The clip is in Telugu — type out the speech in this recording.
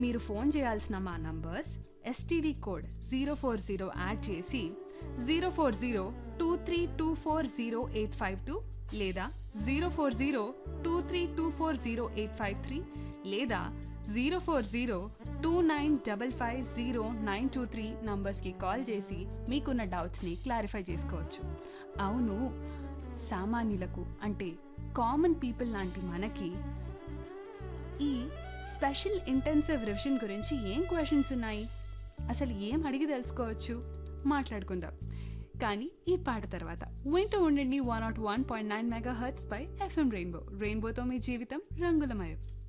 మీరు ఫోన్ చేయాల్సిన మా numbers STD code zero four zero add చేసి zero four zero two three two four zero eight five two లేదా zero four zero two three two four zero eight five three లేదా zero four zero two nine double five zero nine two three నంబర్స్కి కాల్ చేసి మీకున్న డౌట్స్ని క్లారిఫై చేసుకోవచ్చు అవును సామాన్యులకు అంటే కామన్ పీపుల్ లాంటి మనకి ఈ స్పెషల్ ఇంటెన్సివ్ రివిజన్ గురించి ఏం క్వశ్చన్స్ ఉన్నాయి అసలు ఏం అడిగి తెలుసుకోవచ్చు మాట్లాడుకుందాం కానీ ఈ పాట తర్వాత వింటూ ఉండండి one naught one point nine megahertz పై ఎఫ్ఎం రెయిన్బో రెయిన్బోతో మీ జీవితం రంగులమయం